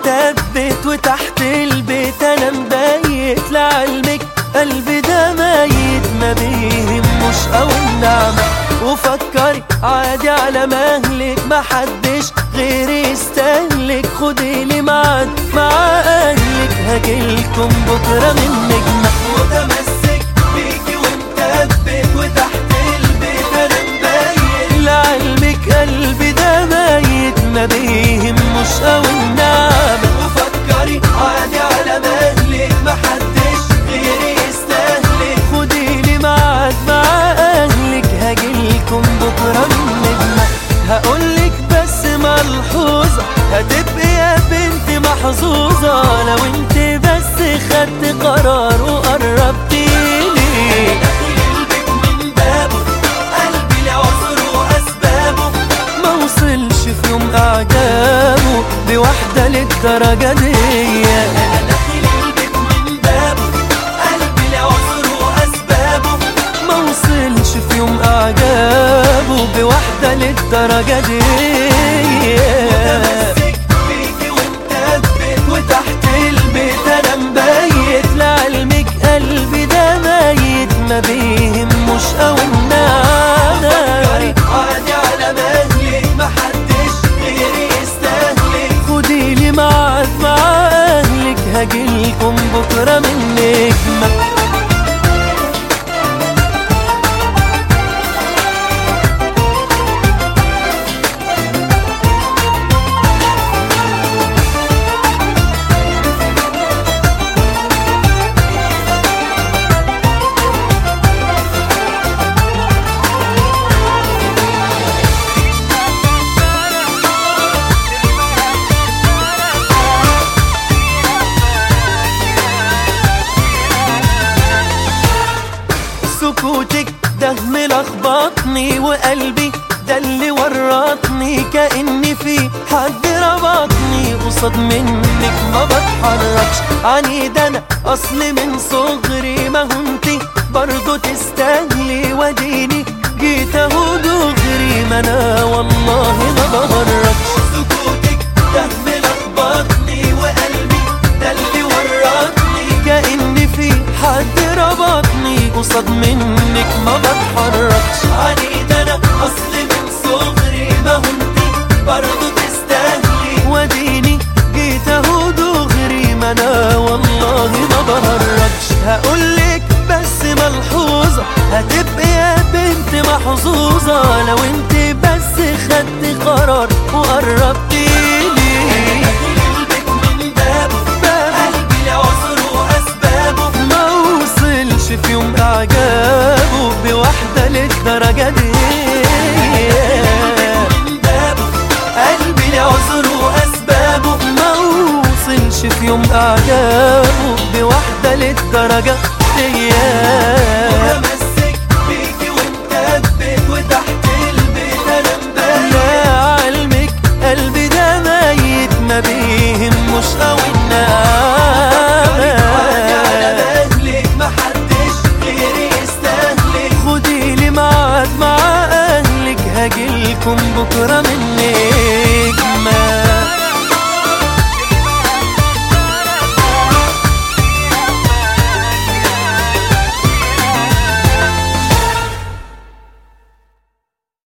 ومثبت وتحت البيت انا مبيت لعلمك قلبي ده ميت ما بيهمش او النعمة وفكري عادي على مهلك محدش غيري يستهلك خدي لي ميعاد مع اهلك هجيلكم بكره من نجمة متمسك بيكي ومثبت وتحت البيت انا مبيت لعلمك قلبي ده ميت ما بيهمش او النعمة وفكري عادي على مهلك محدش غيري يستهلك خدي لي ميعاد مع اهلك هجيلكم بكره من نجمة هقولك بس ملحوظة هتبقي يا بنتي محظوظة لو انت بس خدت قرار وقربتيلي من بابه قلبي لعذره واسبابه ما وصلش في يوم اعجابه بواحدة للدرجة دي انا داخل البيت من بابه قلبي لعذره واسبابه ما وصلش في يوم اعجابه بواحدة للدرجة دي متمسك بيكي ومثبت وتحت البيت انا مبيت لعلمك قلبي ده ميت ما بيهمش او النعمة عادي على مهلك محدش غيري يستهلك خدي لي ميعاد مع اهلك هجيلكم بكره من نجمه سكوتك ده ملخبطني وقلبي ده اللي ورطني كأني في حد ربطني قصاد منك ما بتحركش عنيد انا اصل من صغري ما هنتي برضو تستاهلي وديني جيت اهو دغري ما انا والله ما بهرجش سكوتك ده ملخبطني وقلبي ده اللي ورطني كأني في حد ربطني قصاد منك ما بتحركش عنيد انا اصل من صغري ما هنتي برضو تستاهلي وديني جيت اهو دغري ما انا والله ما بهرجش هقولك بس ملحوظة هتبقي يا بنت محظوظة لو انت بس خدت قرار وقربتيلي قلبي لعذره واسبابه ما وصلش في يوم اعجابه بواحدة للدرجة دي قلبي لعذره واسبابه ما وصلش في يوم اعجابه بواحدة للدرجة دي متمسك بيكي ومثبت وتحت البيت انا مبين لا علمك قلبي ده ميت ما بيهمش او النعمة خدي لي ميعاد مع اهلك هجيلكم بكره من